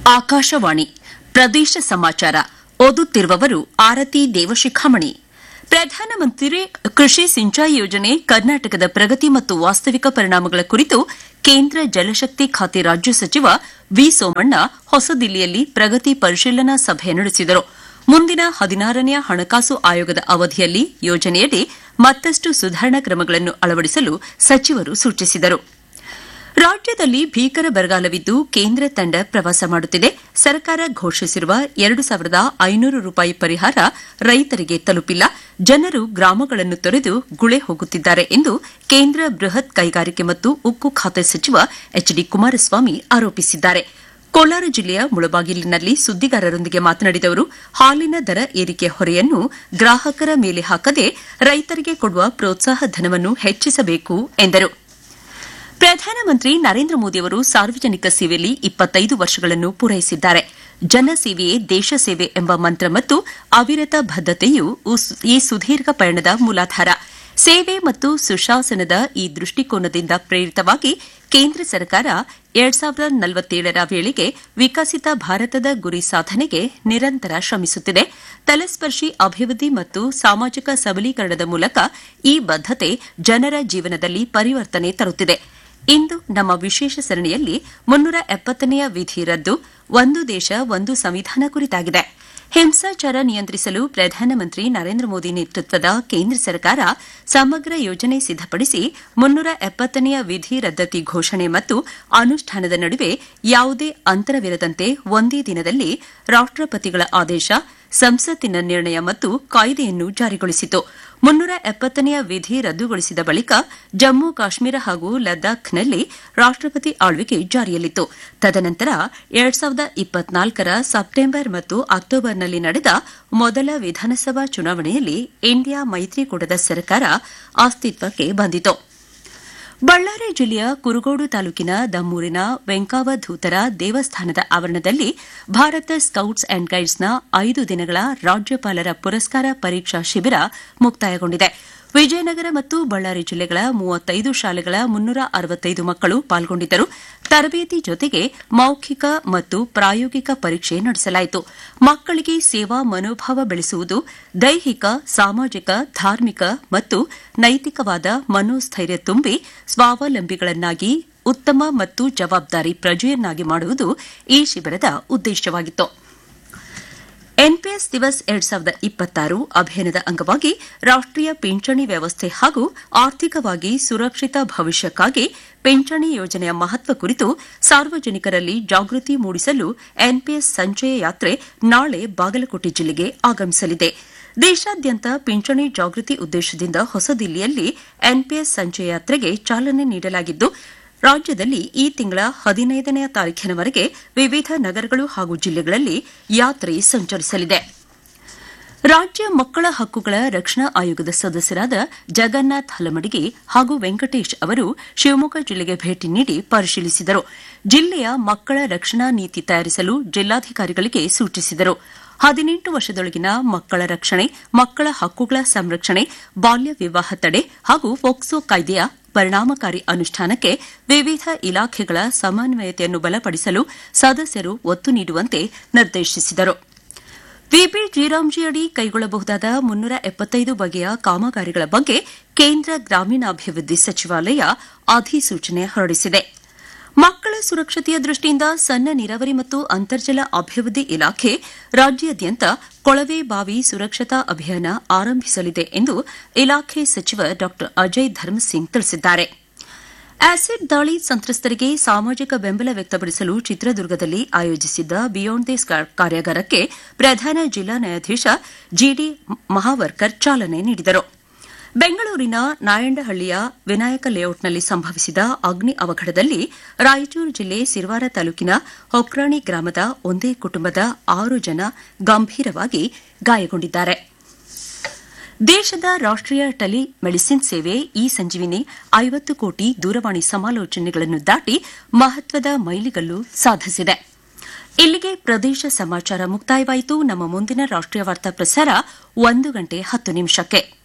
ಆಕಾಶವಾಣಿ ಪ್ರದೇಶ ಸಮಾಚಾರ ಓದುತ್ತಿರುವವರು ಆರತಿ ದೇವಶಿಖಾಮಣಿ ಪ್ರಧಾನಮಂತ್ರಿ ಕೃಷಿ ಸಿಂಚಾಯಿ ಯೋಜನೆ ಕರ್ನಾಟಕದ ಪ್ರಗತಿ ಮತ್ತು ವಾಸ್ತವಿಕ ಪರಿಣಾಮಗಳ ಕುರಿತು ಕೇಂದ್ರ ಜಲಶಕ್ತಿ ಖಾತೆ ರಾಜ್ಯ ಸಚಿವ ವಿ ಸೋಮಣ್ಣ ಹೊಸದಿಲ್ಲಿಯಲ್ಲಿ ಪ್ರಗತಿ ಪರಿಶೀಲನಾ ಸಭೆ ನಡೆಸಿದರು ಮುಂದಿನ ಹದಿನಾರನೆಯ ಹಣಕಾಸು ಆಯೋಗದ ಅವಧಿಯಲ್ಲಿ ಯೋಜನೆಯಡಿ ಮತ್ತಷ್ಟು ಸುಧಾರಣಾ ಕ್ರಮಗಳನ್ನು ಅಳವಡಿಸಲು ಸಚಿವರು ಸೂಚಿಸಿದರು ರಾಜ್ಯದಲ್ಲಿ ಭೀಕರ ಬರಗಾಲವಿದ್ದು ಕೇಂದ್ರ ತಂಡ ಪ್ರವಾಸ ಮಾಡುತ್ತಿದೆ ಸರ್ಕಾರ ಘೋಷಿಸಿರುವ ಎರಡು ಸಾವಿರದ ಐನೂರು ರೂಪಾಯಿ ಪರಿಹಾರ ರೈತರಿಗೆ ತಲುಪಿಲ್ಲ ಜನರು ಗ್ರಾಮಗಳನ್ನು ತೊರೆದು ಗುಳೆ ಹೋಗುತ್ತಿದ್ದಾರೆ ಎಂದು ಕೇಂದ್ರ ಬೃಹತ್ ಕೈಗಾರಿಕೆ ಮತ್ತು ಉಕ್ಕು ಖಾತೆ ಸಚಿವ ಎಚ್ ಡಿ ಕುಮಾರಸ್ವಾಮಿ ಆರೋಪಿಸಿದ್ದಾರೆ ಕೋಲಾರ ಜಿಲ್ಲೆಯ ಮುಳಬಾಗಿಲಿನಲ್ಲಿ ಸುದ್ದಿಗಾರರೊಂದಿಗೆ ಮಾತನಾಡಿದ ಅವರು ಹಾಲಿನ ದರ ಏರಿಕೆ ಹೊರೆಯನ್ನು ಗ್ರಾಹಕರ ಮೇಲೆ ಹಾಕದೆ ರೈತರಿಗೆ ಕೊಡುವ ಪ್ರೋತ್ಸಾಹ ಧನವನ್ನು ಹೆಚ್ಚಿಸಬೇಕು ಎಂದರು ಪ್ರಧಾನಮಂತ್ರಿ ನರೇಂದ್ರ ಮೋದಿಯವರು ಸಾರ್ವಜನಿಕ ಸೇವೆಯಲ್ಲಿ ಇಪ್ಪತ್ತೈದು ವರ್ಷಗಳನ್ನು ಪೂರೈಸಿದ್ದಾರೆ ಜನಸೇವೆಯೇ ದೇಶ ಸೇವೆ ಎಂಬ ಮಂತ್ರ ಮತ್ತು ಅವಿರತ ಬದ್ದತೆಯು ಈ ಸುದೀರ್ಘ ಪಯಣದ ಮೂಲಾಧಾರ ಸೇವೆ ಮತ್ತು ಸುಶಾಸನದ ಈ ದೃಷ್ಟಿಕೋನದಿಂದ ಪ್ರೇರಿತವಾಗಿ ಕೇಂದ್ರ ಸರ್ಕಾರ ಎರಡ್ ಸಾವಿರದ ನಲವತ್ತೇಳರ ವೇಳೆಗೆ ವಿಕಸಿತ ಭಾರತದ ಗುರಿ ಸಾಧನೆಗೆ ನಿರಂತರ ಶ್ರಮಿಸುತ್ತಿದೆ ತಲಸ್ಪರ್ಶಿ ಅಭಿವೃದ್ಧಿ ಮತ್ತು ಸಾಮಾಜಿಕ ಸಬಲೀಕರಣದ ಮೂಲಕ ಈ ಬದ್ದತೆ ಜನರ ಜೀವನದಲ್ಲಿ ಪರಿವರ್ತನೆ ತರುತ್ತಿದೆ ಇಂದು ನಮ್ಮ ವಿಶೇಷ ಸರಣಿಯಲ್ಲಿ ಮುನ್ನೂರ ಎಪ್ಪತ್ತನೆಯ ವಿಧಿ ರದ್ದು ಒಂದು ದೇಶ ಒಂದು ಸಂವಿಧಾನ ಕುರಿತಾಗಿದೆ ಹಿಂಸಾಚಾರ ನಿಯಂತ್ರಿಸಲು ಪ್ರಧಾನಮಂತ್ರಿ ನರೇಂದ್ರ ಮೋದಿ ನೇತೃತ್ವದ ಕೇಂದ್ರ ಸರ್ಕಾರ ಸಮಗ್ರ ಯೋಜನೆ ಸಿದ್ದಪಡಿಸಿ ಮುನ್ನೂರ ಎಪ್ಪತ್ತನೆಯ ವಿಧಿ ರದ್ದತಿ ಘೋಷಣೆ ಮತ್ತು ಅನುಷ್ಠಾನದ ನಡುವೆ ಯಾವುದೇ ಅಂತರವಿರದಂತೆ ಒಂದೇ ದಿನದಲ್ಲಿ ರಾಷ್ಟಪತಿಗಳ ಆದೇಶ ಸಂಸತ್ತಿನ ನಿರ್ಣಯ ಮತ್ತು ಕಾಯ್ದೆಯನ್ನು ಜಾರಿಗೊಳಿಸಿತು ಮುನ್ನೂರ ಎಪ್ಪತ್ತನೆಯ ವಿಧಿ ರದ್ದುಗೊಳಿಸಿದ ಬಳಿಕ ಜಮ್ಮು ಕಾಶ್ಮೀರ ಹಾಗೂ ಲದ್ದಾಖ್ನಲ್ಲಿ ರಾಷ್ಟಪತಿ ಆಳ್ವಿಕೆ ಜಾರಿಯಲ್ಲಿತ್ತು ತದನಂತರ ಎರಡ್ ಸಾವಿರದ ಇಪ್ಪತ್ನಾಲ್ಕರ ಸೆಪ್ಟೆಂಬರ್ ಮತ್ತು ಅಕ್ಟೋಬರ್ನಲ್ಲಿ ನಡೆದ ಮೊದಲ ವಿಧಾನಸಭಾ ಚುನಾವಣೆಯಲ್ಲಿ ಇಂಡಿಯಾ ಮೈತ್ರಿಕೂಟದ ಸರ್ಕಾರ ಅಸ್ತಿತ್ವಕ್ಕೆ ಬಂದಿತು ಬಳ್ಳಾರಿ ಜಿಲ್ಲೆಯ ಕುರುಗೋಡು ತಾಲೂಕಿನ ದಮ್ಮೂರಿನ ವೆಂಕಾವಧೂತರ ದೇವಸ್ಥಾನದ ಆವರಣದಲ್ಲಿ ಭಾರತ ಸ್ಕೌಟ್ಸ್ ಅಂಡ್ ಗೈಡ್ಸ್ನ ಐದು ದಿನಗಳ ರಾಜ್ಯಪಾಲರ ಪುರಸ್ಕಾರ ಪರೀಕ್ಷಾ ಶಿಬಿರ ಮುಕ್ತಾಯಗೊಂಡಿದೆ ವಿಜಯನಗರ ಮತ್ತು ಬಳ್ಳಾರಿ ಜಿಲ್ಲೆಗಳ ಮೂವತ್ತೈದು ಶಾಲೆಗಳ ಮುನ್ನೂರ ಅರವತ್ತೈದು ಮಕ್ಕಳು ಪಾಲ್ಗೊಂಡಿದ್ದರು ತರಬೇತಿ ಜೊತೆಗೆ ಮೌಖಿಕ ಮತ್ತು ಪ್ರಾಯೋಗಿಕ ಪರೀಕ್ಷೆ ನಡೆಸಲಾಯಿತು ಮಕ್ಕಳಿಗೆ ಸೇವಾ ಮನೋಭಾವ ಬೆಳೆಸುವುದು ದೈಹಿಕ ಸಾಮಾಜಿಕ ಧಾರ್ಮಿಕ ಮತ್ತು ನೈತಿಕವಾದ ಮನೋಸ್ಥೈರ್ಯ ತುಂಬಿ ಸ್ವಾವಲಂಬಿಗಳನ್ನಾಗಿ ಉತ್ತಮ ಮತ್ತು ಜವಾಬ್ದಾರಿ ಪ್ರಜೆಯನ್ನಾಗಿ ಮಾಡುವುದು ಈ ಶಿಬಿರದ ಉದ್ದೇಶವಾಗಿತ್ತು ಎನ್ಪಿಎಸ್ ದಿವಸ್ ಎರಡ್ ಸಾವಿರದ ಇಪ್ಪತ್ತಾರು ಅಭಿಯಾನದ ಅಂಗವಾಗಿ ರಾಷ್ಟೀಯ ಪಿಂಚಣಿ ವ್ಯವಸ್ಥೆ ಹಾಗೂ ಆರ್ಥಿಕವಾಗಿ ಸುರಕ್ಷಿತ ಭವಿಷ್ಯಕ್ಕಾಗಿ ಪಿಂಚಣಿ ಯೋಜನೆಯ ಮಹತ್ವ ಕುರಿತು ಸಾರ್ವಜನಿಕರಲ್ಲಿ ಜಾಗೃತಿ ಮೂಡಿಸಲು ಎನ್ಪಿಎಸ್ ಸಂಚಯ ಯಾತ್ರೆ ನಾಳೆ ಬಾಗಲಕೋಟೆ ಜಿಲ್ಲೆಗೆ ಆಗಮಿಸಲಿದೆ ದೇಶಾದ್ಯಂತ ಪಿಂಚಣಿ ಜಾಗೃತಿ ಉದ್ದೇಶದಿಂದ ಹೊಸದಿಲ್ಲಿಯಲ್ಲಿ ಎನ್ಪಿಎಸ್ ಸಂಚಯ ಯಾತ್ರೆಗೆ ಚಾಲನೆ ನೀಡಲಾಗಿದ್ದು ರಾಜ್ಯದಲ್ಲಿ ಈ ತಿಂಗಳ ಹದಿನೈದನೆಯ ತಾರೀಖಿನವರೆಗೆ ವಿವಿಧ ನಗರಗಳು ಹಾಗೂ ಜಿಲ್ಲೆಗಳಲ್ಲಿ ಯಾತ್ರೆ ಸಂಚರಿಸಲಿದೆ ರಾಜ್ಯ ಮಕ್ಕಳ ಹಕ್ಕುಗಳ ರಕ್ಷಣಾ ಆಯೋಗದ ಸದಸ್ಯರಾದ ಜಗನ್ನಾಥ್ ಹಲಮಡಿಗೆ ಹಾಗೂ ವೆಂಕಟೇಶ್ ಅವರು ಶಿವಮೊಗ್ಗ ಜಿಲ್ಲೆಗೆ ಭೇಟಿ ನೀಡಿ ಪರಿಶೀಲಿಸಿದರು ಜಿಲ್ಲೆಯ ಮಕ್ಕಳ ರಕ್ಷಣಾ ನೀತಿ ತಯಾರಿಸಲು ಜಿಲ್ಲಾಧಿಕಾರಿಗಳಿಗೆ ಸೂಚಿಸಿದರು ಹದಿನೆಂಟು ವರ್ಷದೊಳಗಿನ ಮಕ್ಕಳ ರಕ್ಷಣೆ ಮಕ್ಕಳ ಹಕ್ಕುಗಳ ಸಂರಕ್ಷಣೆ ಬಾಲ್ಯ ವಿವಾಹ ತಡೆ ಹಾಗೂ ಪೋಕ್ಸೋ ಕಾಯ್ದೆಯ ಪರಿಣಾಮಕಾರಿ ಅನುಷ್ಠಾನಕ್ಕೆ ವಿವಿಧ ಇಲಾಖೆಗಳ ಸಮನ್ವಯತೆಯನ್ನು ಬಲಪಡಿಸಲು ಸದಸ್ಯರು ಒತ್ತು ನೀಡುವಂತೆ ನಿರ್ದೇಶಿಸಿದರು ವಿಬಿ ಜಿರಾಮ್ಜಿಯಡಿ ಕೈಗೊಳ್ಳಬಹುದಾದ ಮುನ್ನೂರ ಎಪ್ಪತ್ತೈದು ಬಗೆಯ ಕಾಮಗಾರಿಗಳ ಬಗ್ಗೆ ಕೇಂದ್ರ ಗ್ರಾಮೀಣಾಭಿವೃದ್ಧಿ ಸಚಿವಾಲಯ ಅಧಿಸೂಚನೆ ಹೊರಡಿಸಿದೆ ಮಕ್ಕಳ ಸುರಕ್ಷತೆಯ ದೃಷ್ಟಿಯಿಂದ ಸಣ್ಣ ನೀರಾವರಿ ಮತ್ತು ಅಂತರ್ಜಲ ಅಭಿವೃದ್ಧಿ ಇಲಾಖೆ ರಾಜ್ಯಾದ್ಯಂತ ಕೊಳವೆ ಬಾವಿ ಸುರಕ್ಷತಾ ಅಭಿಯಾನ ಆರಂಭಿಸಲಿದೆ ಎಂದು ಇಲಾಖೆ ಸಚಿವ ಡಾ ಅಜಯ್ ಧರ್ಮಸಿಂಗ್ ತಿಳಿಸಿದ್ದಾರೆ ಆಸಿಡ್ ದಾಳಿ ಸಂತ್ರಸ್ತರಿಗೆ ಸಾಮಾಜಿಕ ಬೆಂಬಲ ವ್ಯಕ್ತಪಡಿಸಲು ಚಿತ್ರದುರ್ಗದಲ್ಲಿ ಆಯೋಜಿಸಿದ್ದ ಬಿಯಾಂಡ್ ದಿ ಕಾರ್ಯಾಗಾರಕ್ಕೆ ಪ್ರಧಾನ ಜಿಲ್ಲಾ ನ್ಯಾಯಾಧೀಶ ಜಿಡಿ ಮಹಾವರ್ಕರ್ ಚಾಲನೆ ನೀಡಿದರು ಬೆಂಗಳೂರಿನ ನಾಯಂಡಹಳ್ಳಿಯ ವಿನಾಯಕ ಲೇಔಟ್ನಲ್ಲಿ ಸಂಭವಿಸಿದ ಅಗ್ನಿ ಅವಘಡದಲ್ಲಿ ರಾಯಚೂರು ಜಿಲ್ಲೆ ಸಿರ್ವಾರ ತಾಲೂಕಿನ ಹೊಕ್ರಾಣಿ ಗ್ರಾಮದ ಒಂದೇ ಕುಟುಂಬದ ಆರು ಜನ ಗಂಭೀರವಾಗಿ ಗಾಯಗೊಂಡಿದ್ದಾರೆ ದೇಶದ ರಾಷ್ಟೀಯ ಟೆಲಿ ಮೆಡಿಸಿನ್ ಸೇವೆ ಇ ಸಂಜೀವಿನಿ ಐವತ್ತು ಕೋಟಿ ದೂರವಾಣಿ ಸಮಾಲೋಚನೆಗಳನ್ನು ದಾಟಿ ಮಹತ್ವದ ಮೈಲಿಗಲ್ಲು ಸಾಧಿಸಿದೆ ಇಲ್ಲಿಗೆ ಪ್ರದೇಶ ಸಮಾಚಾರ ಮುಕ್ತಾಯವಾಯಿತು ನಮ್ಮ ಮುಂದಿನ ರಾಷ್ಟೀಯ ವಾರ್ತಾ ಪ್ರಸಾರ ಒಂದು ಗಂಟೆ ಹತ್ತು ನಿಮಿಷಕ್ಕೆ